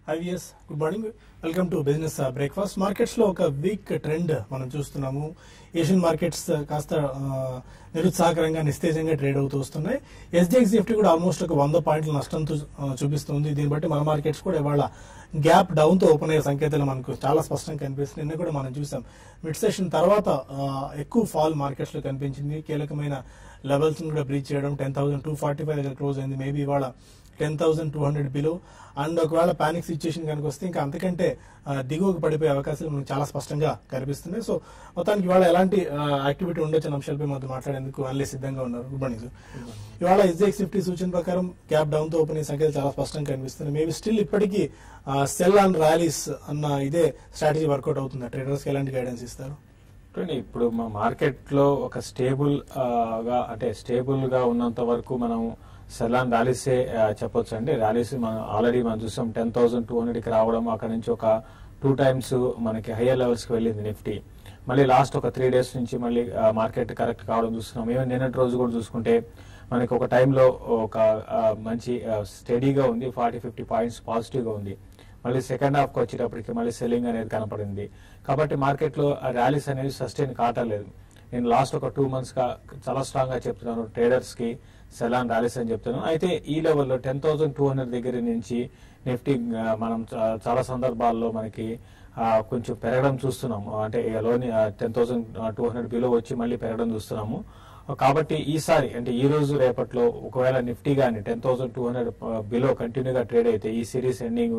IVS good morning welcome to business breakfast markets లో ఒక week trend మనం చూస్తున్నాము ఏషియన్ మార్కెట్స్ కాస్త ఆ, నిరుత్సాహకరంగా నిస్తేజంగా ట్రేడ్ అవుతూ వస్తున్నాయి ఎస్డిఎక్స్ నిఫ్టీ కూడా ఆల్మోస్ట్ ఒక వంద పాయింట్ల నష్టంతో ఆ, చూపిస్తుంది దీన్ని బట్టి మన మార్కెట్స్ కూడా ఇవాళ గ్యాప్ డౌన్ తో ఓపెన్ అయ్యే సంకేతాలు మనకు చాలా స్పష్టంగా కనిపిస్తుంది నిన్న కూడా మనం చూసాం మిడ్ సెషన్ తర్వాత ఆ, ఎక్కువ ఫాల్ మార్కెట్స్ లో కనిపించింది కీలకమైన లెవెల్స్ కూడా బ్రీచ్ చేయడం ten thousand two forty five దగ్గర క్లోజ్ అయింది మేబీ ఇవాళ ten thousand two hundred below and ఒకవేళ పానిక్ సిచ్యుయేషన్ కనుక వస్తే ఇంకా అంతకంటే ఆ, దిగువకు పడిపోయే అవకాశాలు మనకు చాలా స్పష్టంగా కనిపిస్తున్నాయి సో మొత్తానికి ఇవాళ ఎలాంటి యాక్టివిటీ ఉండొచ్చు అనే అంశాలపై మనతో మాట్లాడేందుకు అన్ని సిద్ధంగా ఉన్నారు గుడ్ మార్నింగ్ సార్ ఇవాళ ఎస్జెక్స్ ఫిఫ్టీ సూచన ప్రకారం క్యాప్ డౌన్ తో ఓపెన్ అయ్యే సంఖ్యలు చాలా స్పష్టంగా కనిపిస్తున్నాయి మేబీ స్టిల్ ఇప్పటికీ సెల్ అండ్ ర్యాలీస్ అన్న ఇదే స్ట్రాటజీ వర్కౌట్ అవుతుంది ట్రేడర్స్ కి ఎలాంటి గైడెన్స్ ఇస్తారు చూడండి ఇప్పుడు మా మార్కెట్ లో ఒక స్టేబుల్ ఆ, గా అంటే స్టేబుల్ గా ఉన్నంత వరకు మనం సెలాన్ ర్యాలీసే ఆ, చెప్పొచ్చు అండి ర్యాలీస్ మనం ఆల్రెడీ మనం చూసాం టెన్ థౌసండ్ టూ హండ్రెడ్ కి రావడం అక్కడ నుంచి ఒక టూ టైమ్స్ మనకి హయ్యర్ లెవెల్స్ కి వెళ్ళింది నిఫ్టీ మళ్ళీ లాస్ట్ ఒక త్రీ డేస్ నుంచి మళ్ళీ మార్కెట్ కరెక్ట్ కావడం చూస్తున్నాం ఈవెన్ నిన్నటి రోజు కూడా చూసుకుంటే మనకి ఒక టైంలో ఒక ఆ, మంచి స్టడీగా ఉంది ఫార్టీ ఫిఫ్టీ పాయింట్స్ పాజిటివ్ గా ఉంది మళ్ళీ సెకండ్ హాఫ్ కి వచ్చేటప్పటికి మళ్ళీ సెల్లింగ్ అనేది కనపడింది కాబట్టి మార్కెట్ లో ర్యాలీస్ అనేది సస్టైన్ కావట్లేదు నేను లాస్ట్ ఒక టూ మంత్స్ గా చాలా స్ట్రాంగ్ గా చెప్తున్నాను ట్రేడర్స్ కి సెలాన్ ర్యాలీస్ అని చెప్తున్నాను అయితే ఈ లెవెల్లో టెన్ థౌసండ్ టూ హండ్రెడ్ దగ్గర నుంచి నిఫ్టీ ఆ, మనం చా- చాలా సందర్భాల్లో మనకి ఆ, కొంచెం పెరగడం చూస్తున్నాము అంటే లోని ten thousand two hundred below వచ్చి మళ్ళీ పెరగడం చూస్తున్నాము కాబట్టి ఈసారి అంటే ఈ రోజు రేపట్లో ఒకవేళ నిఫ్టీ కానీ ten thousand two hundred below కంటిన్యూగా ట్రేడ్ అయితే ఈ సిరీస్ ఎండింగ్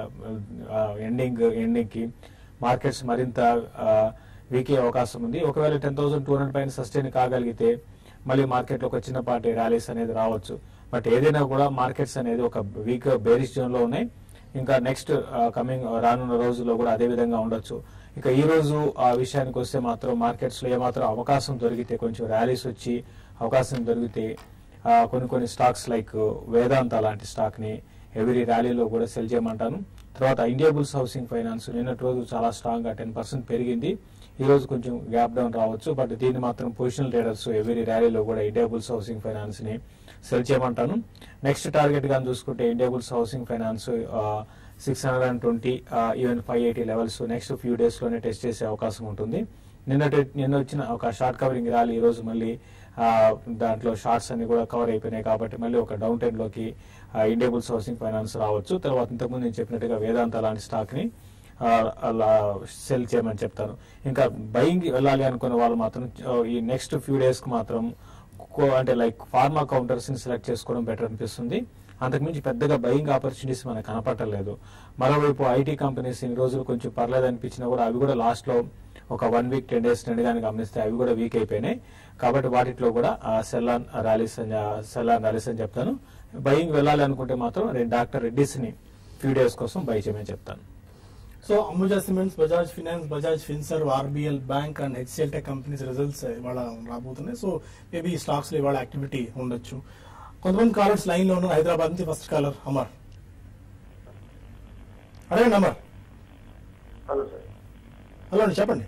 ఎండింగ్ ఎండింగ్ కి మార్కెట్స్ మరింత వీక్ అయ్యే అవకాశం ఉంది ఒకవేళ టెన్ థౌసండ్ టూ హండ్రెడ్ పైన సస్టైన్ కాగలిగితే మళ్ళీ మార్కెట్ లో ఒక చిన్నపాటి ర్యాలీస్ అనేది రావచ్చు బట్ ఏదైనా కూడా మార్కెట్స్ అనేది ఒక వీక్ బేరిష్ జోన్ లో ఉన్నాయి ఇంకా నెక్స్ట్ కమింగ్ రానున్న రోజుల్లో కూడా అదే విధంగా ఉండొచ్చు ఇక ఈ రోజు ఆ విషయానికి వస్తే మాత్రం మార్కెట్స్ లో ఏమాత్రం అవకాశం దొరికితే కొంచెం ర్యాలీస్ వచ్చి అవకాశం దొరికితే ఆ, కొన్ని కొన్ని స్టాక్స్ లైక్ వేదాంత లాంటి స్టాక్ ని ఎవరీ ర్యాలీలో కూడా సెల్ చేయమంటాను తర్వాత ఇండియా బుల్స్ హౌసింగ్ ఫైనాన్స్ నిన్నటి రోజు చాలా స్ట్రాంగ్ గా టెన్ పర్సెంట్ పెరిగింది ఈ రోజు కొంచెం గ్యాప్ డౌన్ రావచ్చు బట్ దీన్ని మాత్రం పొజిషనల్ ట్రేడర్స్ ఎవరీ ర్యాలీలో కూడా ఇండియా బుల్స్ హౌసింగ్ ఫైనాన్స్ ని సెల్ చేయమంటాను నెక్స్ట్ టార్గెట్ గా చూసుకుంటే Indiabulls housing finance six hundred and twenty even five eighty levels next few days లోనే టెస్ట్ చేసే అవకాశం ఉంటుంది నిన్నటి నిన్న వచ్చిన ఒక షార్ట్ కవరింగ్ ర్యాలీ ఈ రోజు మళ్ళీ ఆ, దాంట్లో షార్ట్స్ అన్ని కూడా కవర్ అయిపోయినాయి కాబట్టి మళ్ళీ ఒక డౌన్ ట్రెండ్ లోకి ఇండియా బుల్స్ హౌసింగ్ ఫైనాన్స్ రావచ్చు తర్వాత ఇంతకుముందు నేను చెప్పినట్టుగా వేదాంత లాంటి స్టాక్ ని ఆ, అలా సెల్ చేయమని చెప్తాను ఇంకా బయింగ్ వెళ్ళాలి అనుకున్న వాళ్ళు మాత్రం ఆ, ఈ నెక్స్ట్ ఫ్యూ డేస్ కి మాత్రం కో- అంటే లైక్ ఫార్మా కౌంటర్స్ ని సెలెక్ట్ చేసుకోవడం బెటర్ అనిపిస్తుంది అంతకుమించి పెద్దగా బయింగ్ ఆపర్చునిటీస్ మనకు కనపడలేదు మరోవైపు ఐటీ కంపెనీస్ ఇన్ని రోజులు కొంచెం పర్లేదు అనిపించినా కూడా అవి కూడా లాస్ట్ లో ఒక one week ten days trend కానీ గమనిస్తే అవి కూడా వీక్ అయిపోయినాయి కాబట్టి వాటిలో కూడా సెల్లాన్ ర్యాలీస్ అని సెల్లాన్ ర్యాలీస్ అని చెప్తాను బయింగ్ వెళ్ళాలి అనుకుంటే మాత్రం రెండు డాక్టర్ రెడ్డిస్ ని ఫ్యూ డేస్ కోసం బై చేయమని చెప్తాను so Ambuja cements Bajaj finance Bajaj Finserv RBL bank and HCL tech companies results ఇవాళ రాబోతున్నాయి సో మేబీ ఈ స్టాక్స్ లో ఇవాళ యాక్టివిటీ ఉండొచ్చు కొంతమంది కాలర్స్ లైన్ లో ఉన్నారు హైదరాబాద్ నుంచి ఫస్ట్ కాలర్ అమర్ అడగండి అమర్ హలో సార్ హలో అండి చెప్పండి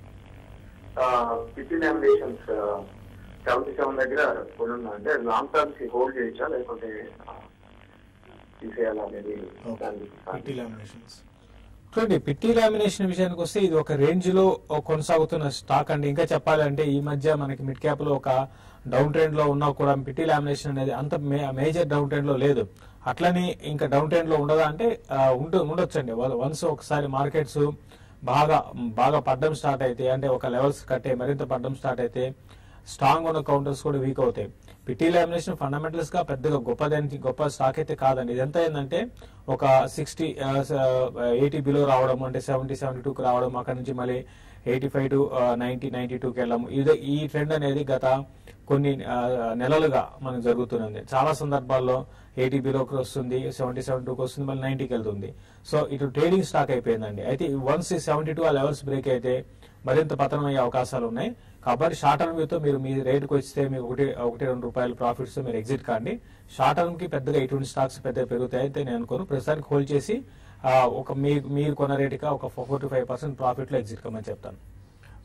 పిటి లామినేషన్స్ సెవెంటీ సెవెన్ దగ్గర కొనున్నా అంటే లాంగ్ టర్మ్ కి హోల్డ్ చేయొచ్చా లేకుంటే ఆ, తీసేయాలా అనేది దానికి పిటి లామినేషన్స్ చూడండి పిట్టి లామినేషన్ విషయానికి వస్తే ఇది ఒక రేంజ్ లో కొనసాగుతున్న స్టాక్ అండి ఇంకా చెప్పాలంటే ఈ మధ్య మనకి మిడ్ క్యాప్ లో ఒక డౌన్ ట్రెండ్ లో ఉన్నా కూడా పిట్టి లామినేషన్ అనేది అంత మేజర్ డౌన్ ట్రెండ్ లో లేదు అట్లని ఇంకా డౌన్ ట్రెండ్ లో ఉండదా అంటే ఆ, ఉండు ఉండొచ్చండి వన్స్ ఒకసారి మార్కెట్స్ బాగా బాగా పడ్డం స్టార్ట్ అయితే అంటే ఒక లెవెల్స్ కట్టే మరింత పడ్డం స్టార్ట్ అయితే స్ట్రాంగ్ ఉన్న కౌంటర్స్ కూడా వీక్ అవుతాయి పిటి లామినేషన్ ఫండమెంటల్స్ గా పెద్దగా గొప్పదానికి గొప్ప స్టాక్ అయితే కాదండి ఇదంతా ఏంటంటే ఒక సిక్స్టీ ఎయిటీ బిలో రావడం అంటే సెవెంటీ సెవెంటీ టూకి రావడం అక్కడ నుంచి మళ్ళీ eighty five to ninety ninety టూకి వెళ్ళడం ఇది ఈ ట్రెండ్ అనేది గత కొన్ని ఆ, నెలలుగా మనకు జరుగుతున్నది చాలా సందర్భాల్లో ఎయిటీ బిలోకి వస్తుంది సెవెంటీ సెవెన్ టూకి వస్తుంది మళ్ళీ నైన్టీకి వెళ్తుంది సో ఇటు ట్రేడింగ్ స్టాక్ అయిపోయిందండి అయితే వన్స్ సెవెంటీ టూ ఆ లెవెల్స్ బ్రేక్ అయితే మరింత పతనం అయ్యే అవకాశాలు ఉన్నాయి కాబట్టి షార్ట్ టర్మ్ వ్యూతో మీరు మీ రేటుకి వస్తే మీకు ఒకటి ఒకటి రెండు రూపాయల ప్రాఫిట్స్ మీరు ఎగ్జిట్ కాండి షార్ట్ టర్మ్ కి పెద్దగా ఇటువంటి స్టాక్స్ పెద్దగా పెరుగుతాయి అయితే నేను అనుకోను ప్రస్తుతానికి హోల్డ్ చేసి ఆ, ఒక మీ మీరు కొన్న రేటుగా ఒక four to five percent profit లో ఎగ్జిట్ కమ్మని చెప్తాను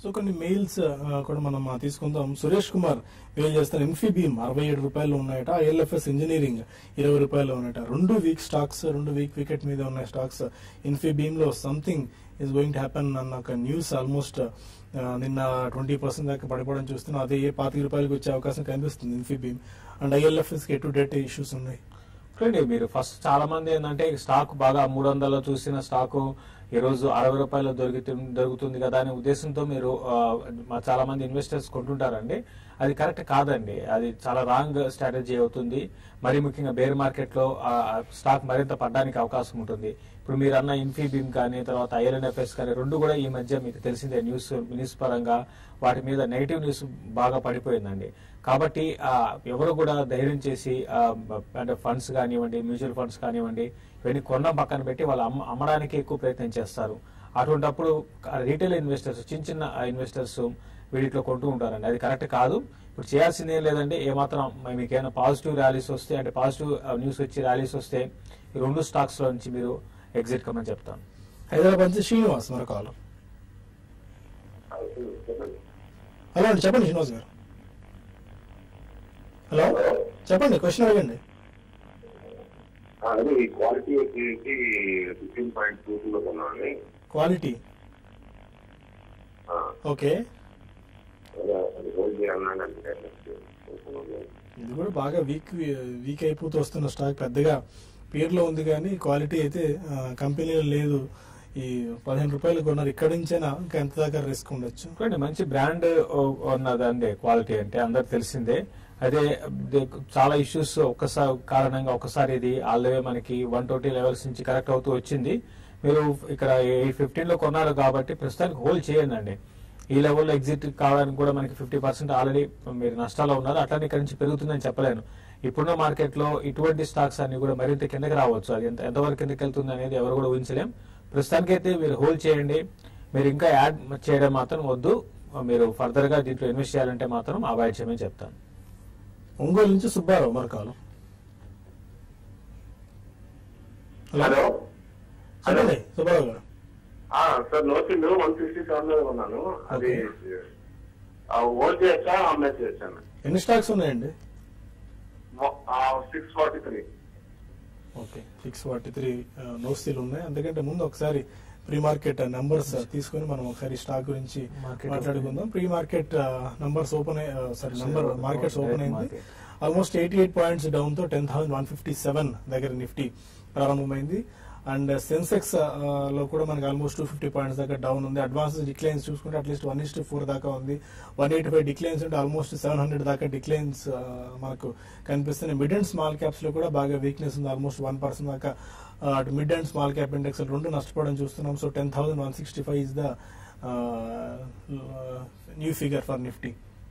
సో కొన్ని మెయిల్స్ కూడా మనం ఆ, తీసుకుందాం సురేష్ కుమార్ మెయిల్ చేస్తారు ఇన్ఫీబీమ్ అరవై ఏడు రూపాయలు ఉన్నాయట ఐఎల్ఎఫ్ఎస్ ఇంజనీరింగ్ ఇరవై రూపాయలు ఉన్నాయట రెండు వీక్ స్టాక్స్ రెండు వీక్ వికెట్ మీద ఉన్న స్టాక్స్ ఇన్ఫీబీమ్ లో something is going to happen అన్న ఒక న్యూస్ ఆల్మోస్ట్ నిన్న ట్వంటీ పర్సెంట్ దాకా పడిపోవడం చూస్తున్నాం అదే ఏ పాతిక రూపాయలకి వచ్చే అవకాశం కనిపిస్తుంది ఇన్ఫీబీమ్ అండ్ ఐఎల్ఎఫ్ఎస్ కి ఎటు డేట్ ఇష్యూస్ ఉన్నాయి చూడండి మీరు ఫస్ట్ చాలా మంది ఏంటంటే స్టాక్ బాగా మూడు వందల్లో చూసిన స్టాక్ ఈ రోజు అరవై రూపాయలు దొరుకుతుంది దొరుకుతుంది కదా అనే ఉద్దేశంతో మీరు ఆ, మా చాలా మంది ఇన్వెస్టర్స్ కొంటుంటారండి అది కరెక్ట్ కాదండి అది చాలా రాంగ్ స్ట్రాటజీ అవుతుంది మరి ముఖ్యంగా బేర్ మార్కెట్ లో ఆ, స్టాక్ మరింత పడడానికి అవకాశం ఉంటుంది ఇప్పుడు మీరు అన్న ఇన్ఫీబీమ్ కానీ తర్వాత ఐఎల్ఎన్ఎఫ్ఎస్ కానీ రెండు కూడా ఈ మధ్య మీకు తెలిసిందే న్యూస్ న్యూస్ పరంగా వాటి మీద నెగిటివ్ న్యూస్ బాగా పడిపోయిందండి కాబట్టి ఆ, ఎవరు కూడా ధైర్యం చేసి ఆ, బ- అంటే ఫండ్స్ కానివ్వండి మ్యూచువల్ ఫండ్స్ కానివ్వండి ఇవన్నీ కొనడం పక్కన పెట్టి వాళ్ళు అమ్మ అమ్మడానికి ఎక్కువ ప్రయత్నం చేస్తారు అటువంటప్పుడు రీటైల్ ఇన్వెస్టర్స్ చిన్న చిన్న ఇన్వెస్టర్స్ వీటిలో కొంటూ ఉంటారండి అది కరెక్ట్ కాదు ఇప్పుడు చేయాల్సింది ఏం లేదండి ఏమాత్రం మీకు ఏమైనా పాజిటివ్ ర్యాలీస్ వస్తే అంటే పాజిటివ్ న్యూస్ వచ్చి ర్యాలీస్ వస్తే ఈ రెండు స్టాక్స్ లో నుంచి మీరు ఎగ్జిట్ కమని చెప్తాను హైదరాబాద్ నుంచి శ్రీనివాస్ మరో కాల్ హలో అండి చెప్పండి శ్రీనివాస్ గారు హలో చెప్పండి క్వశ్చన్ అడగండి అది క్వాలిటీ వచ్చేసి ఫిఫ్టీన్ పాయింట్ టూ లో కొన్నాను క్వాలిటీ ఓకే అది హోల్డ్ చేయాలన్నాను ఇది కూడా బాగా వీక్ వీక్ అయిపోతూ వస్తున్న స్టాక్ పెద్దగా పేర్లో ఉంది కానీ క్వాలిటీ అయితే ఆ, కంపెనీలో లేదు ఈ పదిహేను రూపాయలు కొన్నారు ఇక్కడ నుంచైనా ఇంకా ఎంత దాకా రిస్క్ ఉండొచ్చు చూడండి మంచి బ్రాండ్ ఉన్నదండి క్వాలిటీ అంటే అందరికి తెలిసిందే అదే దే- చాలా ఇష్యూస్ ఒక్కసారి కారణంగా ఒకసారి ఇది ఆల్రెడీ మనకి వన్ ట్వంటీ లెవెల్స్ నుంచి కరెక్ట్ అవుతూ వచ్చింది మీరు ఇక్కడ ఎయిట్ ఫిఫ్టీన్ లో కొన్నారు కాబట్టి ప్రస్తుతానికి హోల్డ్ చేయండి అండి ఈ లెవెల్లో ఎగ్జిట్ కావడానికి కూడా మనకి ఫిఫ్టీ పర్సెంట్ ఆల్రెడీ మీరు నష్టాల్లో ఉన్నారు అట్లానే ఇక్కడ నుంచి పెరుగుతుందని చెప్పలేను ఇప్పుడున్న మార్కెట్ లో ఇటువంటి స్టాక్స్ అన్ని కూడా మరింత కిందకి రావచ్చు అది ఎంత ఎంతవరకు కిందకి వెళ్తుంది అనేది ఎవరు కూడా ఊహించలేం ప్రస్తుతానికైతే మీరు హోల్డ్ చేయండి మీరు ఇంకా యాడ్ చేయడం మాత్రం వద్దు మీరు ఫర్దర్ గా దీంట్లో ఇన్వెస్ట్ చేయాలంటే మాత్రం అవాయిడ్ చేయమని చెప్తాను ఒంగోలు నుంచి సుబ్బారావు మరో కాలం హలో చెప్పండి Subbarao garu sir noting one sixty seven లో కొన్నాను అది హోల్డ్ చేయొచ్చా అమ్మేసి చేయొచ్చాను ఎన్ని స్టాక్స్ ఉన్నాయండి six forty three okay six forty three no steel ఉన్నాయి అందుకంటే ముందు ఒకసారి ప్రీ మార్కెట్ నంబర్స్ తీసుకొని మనం ఒకసారి స్టాక్ గురించి Market మాట్లాడుకుందాం pre market numbers open sorry number Sure. Markets open Right అయింది market. Almost eighty eight points down తో ten thousand one fifty seven దగ్గర నిఫ్టీ ప్రారంభమైంది అండ్ సెన్సెక్స్ లో కూడా మనకి ఆల్మోస్ట్ టూ ఫిఫ్టీ పాయింట్స్ దాకా డౌన్ ఉంది అడ్వాన్స్ డిక్లైన్స్ చూసుకుంటే అట్లీస్ట్ వన్ ఇస్ ఫోర్ దాకా ఉంది వన్ ఎయిటీ ఫైవ్ డిక్లైన్స్ ఉంటే ఆల్మోస్ట్ సెవెన్ హండ్రెడ్ దాకా డిక్లైన్స్ మనకు కనిపిస్తున్నాయి మిడ్ అండ్ స్మాల్ క్యాప్స్ లో కూడా బాగా వీక్నెస్ ఉంది ఆల్మోస్ట్ వన్ పర్సెంట్ దాకా ఆ, అటు mid and small cap index రెండు నష్టపోవడం చూస్తున్నాం so ten thousand one sixty five is the new figure for Nifty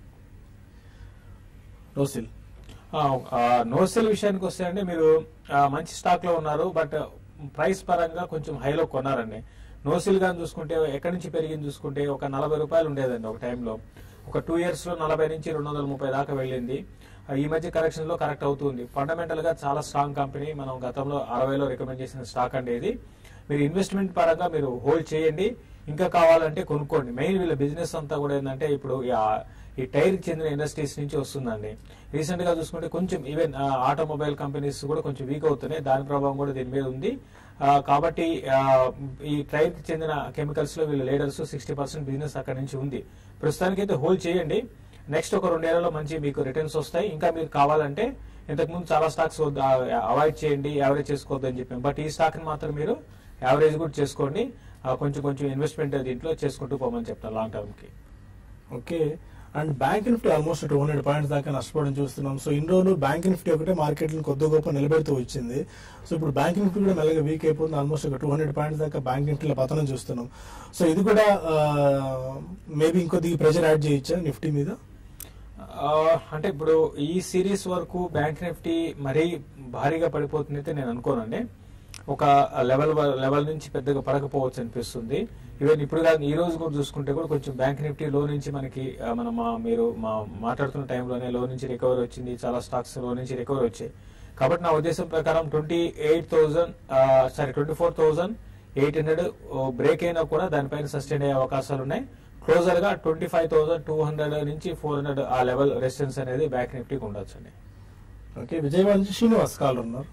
రోసిల్ నోసెల్ విషయానికి వస్తే అండి మీరు ఆ, మంచి స్టాక్ లో ఉన్నారు బట్ ప్రైస్ పరంగా కొంచెం హైలో కొన్నారండి నోసిల్ గా చూసుకుంటే ఎక్కడి నుంచి పెరిగింది చూసుకుంటే ఒక నలభై రూపాయలు ఉండేదండి ఒక టైంలో ఒక టూ ఇయర్స్ లో నలభై నుంచి రెండు వందల ముప్పై దాకా వెళ్ళింది ఆ, ఈ మధ్య కరెక్షన్ లో కరెక్ట్ అవుతుంది ఫండమెంటల్ గా చాలా స్ట్రాంగ్ కంపెనీ మనం గతంలో అరవైలో రికమెండ్ చేసిన స్టాక్ అండి ఇది మీరు ఇన్వెస్ట్మెంట్ పరంగా మీరు హోల్డ్ చేయండి ఇంకా కావాలంటే కొనుక్కోండి మెయిన్ వీళ్ళ బిజినెస్ అంతా కూడా ఏంటంటే ఇప్పుడు ఈ ఆ- ఈ టైర్ కి చెందిన ఇండస్ట్రీస్ నుంచి వస్తుందండి రీసెంట్ గా చూసుకుంటే కొంచెం ఈవెన్ ఆటోమొబైల్ కంపెనీస్ కూడా కొంచెం వీక్ అవుతున్నాయి దాని ప్రభావం కూడా దీని మీద ఉంది ఆ, కాబట్టి ఆ, ఈ టైర్ కి చెందిన కెమికల్స్ లో వీళ్ళ లీడర్స్ సిక్స్టీ పర్సెంట్ బిజినెస్ అక్కడ నుంచి ఉంది ప్రస్తుతానికైతే హోల్డ్ చేయండి నెక్స్ట్ ఒక రెండేళ్లలో మంచి మీకు రిటర్న్స్ వస్తాయి ఇంకా మీకు కావాలంటే ఇంతకుముందు చాలా స్టాక్స్ అవాయిడ్ చేయండి యావరేజ్ చేసుకోవద్దు అని చెప్పాం బట్ ఈ స్టాక్ ని మాత్రం మీరు యావరేజ్ కూడా చేసుకోండి ఆ, కొంచెం కొంచెం ఇన్వెస్ట్మెంట్ దీంట్లో చేసుకుంటూ పోమని చెప్తాను లాంగ్ టర్మ్ కి okay and bank Nifty almost two hundred points దాకా నష్టపోవడం చూస్తున్నాం సో ఇన్ని రోజులు బ్యాంక్ నిఫ్టీ ఒకటే మార్కెట్ కొద్ది గొప్ప నిలబెడుతూ వచ్చింది సో ఇప్పుడు బ్యాంక్ నిఫ్టీ కూడా మెల్లగా వీక్ అయిపోతుంది ఆల్మోస్ట్ ఒక టూ హండ్రెడ్ పాయింట్స్ దాకా బ్యాంక్ నిఫ్టీలో పతనం చూస్తున్నాం సో ఇది కూడా మేబీ ఇంకొద్ది ప్రెషర్ యాడ్ చేయొచ్చా నిఫ్టీ మీద ఆ, అంటే ఇప్పుడు ఈ సిరీస్ వరకు బ్యాంక్ నిఫ్టీ మరీ భారీగా పడిపోతుంది అయితే నేను అనుకోనండి ఒక లెవెల్ లెవెల్ నుంచి పెద్దగా పడకపోవచ్చు అనిపిస్తుంది ఈవెన్ ఇప్పుడు కాదు ఈ రోజు కూడా చూసుకుంటే కూడా కొంచెం బ్యాంక్ నిఫ్టీ లో నుంచి మనకి ఆ, మనం మా- మీరు మా మాట్లాడుతున్న టైంలోనే లో నుంచి రికవరీ వచ్చింది చాలా స్టాక్స్ లో నుంచి రికవరీ వచ్చాయి కాబట్టి నా ఉద్దేశం ప్రకారం twenty eight thousand sorry twenty four thousand eight hundred break అయినా కూడా దానిపైన సస్టైన్ అయ్యే అవకాశాలు ఉన్నాయి క్లోజర్ గా twenty five thousand two hundred నుంచి ఫోర్ హండ్రెడ్ ఆ లెవెల్ రెసిస్టెన్స్ అనేది బ్యాంక్ నిఫ్టీకి ఉండొచ్చు అండి ఓకే విజయవాడ నుంచి శ్రీనివాస్ కాల్ ఉన్నారు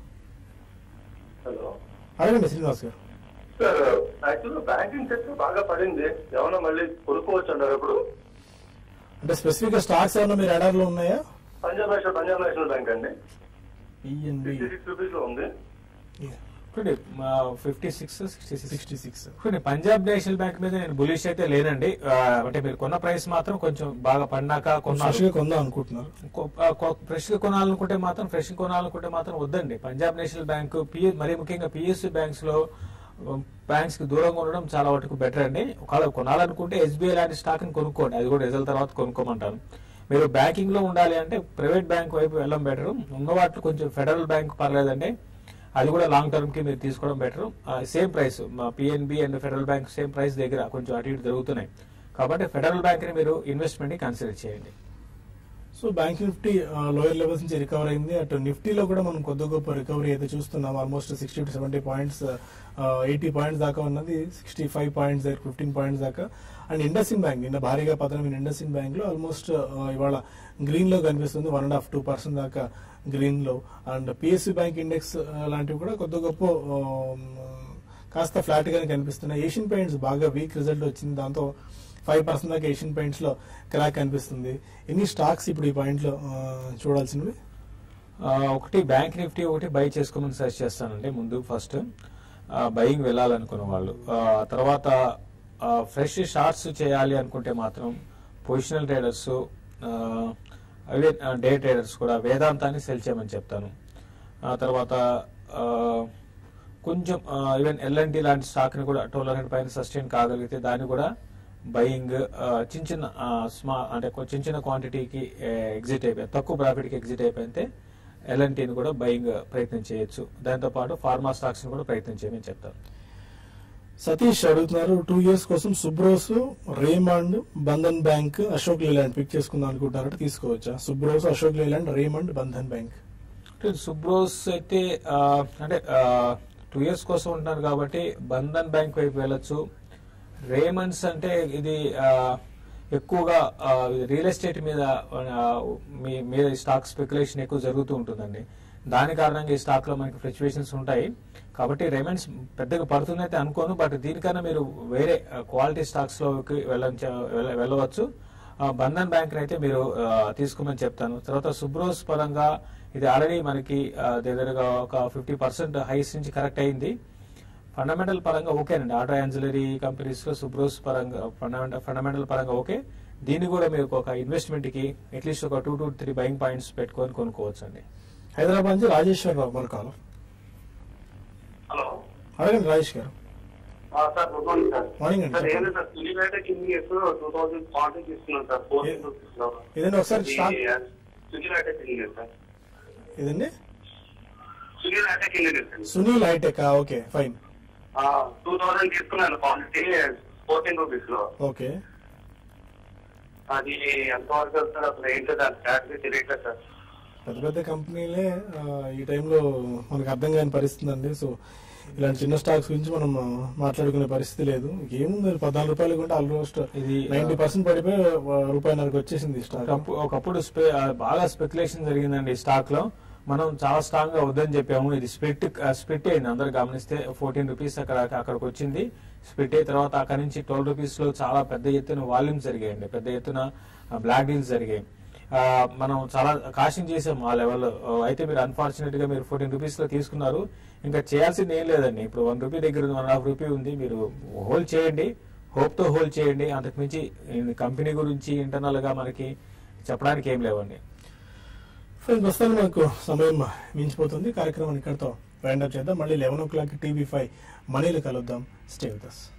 హలో అడగండి శ్రీనివాస్ గారు సార్ యాక్చువల్గా బ్యాంకింగ్ సెక్టర్ బాగా పడింది ఏమన్నా మళ్ళీ కొనుక్కోవచ్చు అంటారు ఇప్పుడు అంటే స్పెసిఫిక్ గా స్టాక్స్ ఏమైనా మీరు radar లో ఉన్నాయా Punjab national Punjab national bank అండి పిఎన్బి సిక్స్టీ సిక్స్ రూపీస్ లో ఉంది చూడండి fifty six sixty six sixty six చూడండి పంజాబ్ నేషనల్ బ్యాంక్ మీద నేను బులిష్ అయితే లేనండి ఆ, అంటే మీరు కొన్న ప్రైస్ మాత్రం కొంచెం బాగా పడినాక ఫ్రెష్ కొన్నారు గా కొందాం అనుకుంటున్నారు ఫ్రెష్ గా కొనాలనుకుంటే మాత్రం ఫ్రెష్ కొనాలనుకుంటే మాత్రం వద్దండి పంజాబ్ నేషనల్ బ్యాంక్ పిఎస్ మరీ ముఖ్యంగా పిఎస్సి బ్యాంక్స్ లో బ్యాంక్స్ కి దూరంగా ఉండడం చాలా వరకు బెటర్ అండి ఒకవేళ కొనాలనుకుంటే ఎస్బీఐ లాంటి స్టాక్ ని కొనుక్కోండి అది కూడా రిజల్ట్ తర్వాత కొనుక్కోమంటాను మీరు బ్యాంకింగ్ లో ఉండాలి అంటే ప్రైవేట్ బ్యాంక్ వైపు వెళ్ళడం బెటర్ ఉన్న వాటిలో కొంచెం ఫెడరల్ బ్యాంక్ పర్లేదండి అది కూడా లాంగ్ టర్మ్ కి మీరు తీసుకోవడం better same price PNB and federal bank same price దగ్గర కొంచెం అటు ఇటు జరుగుతున్నాయి కాబట్టి ఫెడరల్ బ్యాంక్ ని మీరు ఇన్వెస్ట్మెంట్ ని కన్సిడర్ చేయండి so bank Nifty lower levels నుంచి రికవర్ అయింది అటు నిఫ్టీలో కూడా మనం కొద్ది గొప్ప రికవరీ అయితే చూస్తున్నాం almost sixty to seventy points eighty points దాకా ఉన్నది sixty five points fifteen points దాకా అండ్ ఇండస్ఇన్ బ్యాంక్ నిన్న భారీగా పతనమైన ఇండస్ఇన్ బ్యాంక్ లో ఆల్మోస్ట్ ఇవాళ గ్రీన్ లో కనిపిస్తుంది one and half two percent దాకా గ్రీన్ లో అండ్ పిఎస్సి బ్యాంక్ ఇండెక్స్ లాంటివి కూడా కొద్ది గొప్ప ఆ, కాస్త ఫ్లాట్ గానే కనిపిస్తున్నాయి ఏషియన్ పెయింట్స్ బాగా వీక్ రిజల్ట్ వచ్చింది దాంతో ఫైవ్ పర్సెంట్ దాకా ఏషియన్ పెయింట్స్ లో క్రాక్ కనిపిస్తుంది ఎన్ని స్టాక్స్ ఇప్పుడు ఈ పాయింట్ లో ఆ, చూడాల్సినవి ఆ, ఒకటి బ్యాంక్ నిఫ్టీ ఒకటి బై చేసుకోమని సజెస్ట్ చేస్తానండి ముందు ఫస్ట్ బయింగ్ వెళ్ళాలనుకున్న వాళ్ళు ఆ, తర్వాత ఫ్రెష్ షార్ట్స్ చేయాలి అనుకుంటే మాత్రం పొజిషనల్ ట్రేడర్స్ అవే డే ట్రేడర్స్ కూడా వేదాంతాన్ని సెల్ చేయమని చెప్తాను ఆ తర్వాత ఆ, కొంచెం ఈవెన్ ఎల్ఎన్టీ లాంటి స్టాక్ ని కూడా ట్వెల్వ్ హండ్రెడ్ పైన సస్టైన్ కాగలిగితే దాన్ని కూడా బయింగ్ చిన్న చిన్న స్మా అంటే కొ- చిన్న చిన్న క్వాంటిటీకి ఎగ్జిట్ అయిపోయి తక్కువ ప్రాఫిట్ కి ఎగ్జిట్ అయిపోతే ఎల్ఎన్టీని కూడా బయింగ్ ప్రయత్నం చేయొచ్చు దాంతో పాటు ఫార్మా స్టాక్స్ ని కూడా ప్రయత్నం చేయమని చెప్తాను సతీష్ అడుగుతున్నారు టూ ఇయర్స్ కోసం Subros Raymond Bandhan bank Ashok Leyland pick చేసుకుందాం అనుకుంటున్నారంటే తీసుకోవచ్చా సుబ్రోస్ అశోక్ లేలాండ్ రేమండ్ బంధన్ బ్యాంక్ అంటే సుబ్రోస్ అయితే ఆ, అంటే టూ ఇయర్స్ కోసం ఉంటున్నారు కాబట్టి బంధన్ బ్యాంక్ వైపు వెళ్ళొచ్చు రేమండ్స్ అంటే ఇది ఆ, ఎక్కువగా రియల్ ఎస్టేట్ మీద ఆ, మీ మీద స్టాక్ స్పెక్యులేషన్ ఎక్కువ జరుగుతూ ఉంటుందండి దాని కారణంగా ఈ స్టాక్ లో మనకి ఫ్లక్చువేషన్స్ ఉంటాయి కాబట్టి రేమండ్స్ పెద్దగా పడుతుందైతే అనుకోను బట్ దీనికన్నా మీరు వేరే క్వాలిటీ స్టాక్స్ లోకి వెళ్ళ వెళ్ళవచ్చు ఆ, బంధన్ బ్యాంక్ అయితే మీరు ఆ, తీసుకోమని చెప్తాను తర్వాత సుబ్రోస్ పరంగా ఇది ఆల్రెడీ మనకి ఆ, దగ్గరగా ఒక ఫిఫ్టీ పర్సెంట్ హైస్ నుంచి కరెక్ట్ అయింది ఫండమెంటల్ పరంగా ఓకేనండి ఆటో యాన్సిలరీ కంపెనీస్ లో సుబ్రోస్ పరంగా ఫండమెంటల్ ఫండమెంటల్ పరంగా ఓకే దీన్ని కూడా మీరు ఒక ఇన్వెస్ట్మెంట్ కి అట్లీస్ట్ ఒక two to three buying points పెట్టుకొని కొనుక్కోవచ్చు అండి హైదరాబాద్ నుంచి రాజేశ్వరరావు మన కాలం హలో అడగండి Rajesh garu sir good morning sir Morning అండి. సార్ ఏం లేదు సార్ సులిపేట కింగ్ టూ థౌసండ్ ఫార్టీ తీసుకున్నాను సార్ ఫోర్టీన్ రూపీస్ లో ఏదైనా ఒకసారి స్టాక్ సులిపేట కింగ్ సార్ ఏదండి సులిపేట కింగ్ sir Sunil hitech okay fine two thousand తీసుకున్నాను క్వాంటిటీ ఫోర్టీన్ రూపీస్ లో ఓకే అది ఎంతవరకు వస్తుంది అసలు ఏంటో దాని స్ట్రాటజీ తెలియట్లేదు సార్ పెద్ద పెద్ద కంపెనీలే ఆ, ఈ టైంలో మనకు అర్థం కాని పరిస్థితి అండి సో ఇలాంటి చిన్న స్టాక్స్ గురించి మనం ఆ, మాట్లాడుకునే పరిస్థితి లేదు ఏముంది పద్నాలుగు రూపాయలు కొంటే ఆల్మోస్ట్ ఇది, నైన్టీ పర్సెంట్ పడిపోయి ఆ, రూపాయిన్నరకు వచ్చేసింది ఈ స్టాక్ ఒకప్పు- ఒకప్పుడు స్పె- ఆ, బాగా స్పెక్యులేషన్ జరిగిందండి ఈ స్టాక్ లో మనం చాలా స్ట్రాంగ్ గా వద్దని చెప్పాము ఇది స్ప్లిట్ స్ప్లిట్ అయింది అందరు గమనిస్తే ఫోర్టీన్ రూపీస్ అక్కడ అక్కడికి వచ్చింది స్ప్లిట్ అయిన తర్వాత అక్కడ నుంచి ట్వెల్వ్ రూపీస్ లో చాలా పెద్ద ఎత్తున వాల్యూమ్స్ జరిగాయండి పెద్ద ఎత్తున బ్లాక్ డీల్స్ జరిగాయి ఆ, మనం చాలా కాషన్ చేసాం ఆ లెవెల్ అయితే మీరు అన్ఫార్చునేట్ గా మీరు ఫోర్టీన్ రూపీస్ లో తీసుకున్నారు ఇంకా చేయాల్సింది ఏం లేదండి ఇప్పుడు వన్ రూపీ దగ్గర వన్ హాఫ్ రూపీ ఉంది మీరు హోల్డ్ చేయండి హోప్ తో హోల్డ్ చేయండి అంతకుమించి కంపెనీ గురించి ఇంటర్నల్ గా మనకి చెప్పడానికి ఏం లేవండి ఫ్రెండ్స్ ప్రస్తుతం మనకు సమయం మించిపోతుంది కార్యక్రమాన్ని ఇక్కడితో వైండప్ చేద్దాం మళ్ళీ eleven o'clock TV five మనీలు కలుద్దాం స్టే విత్ us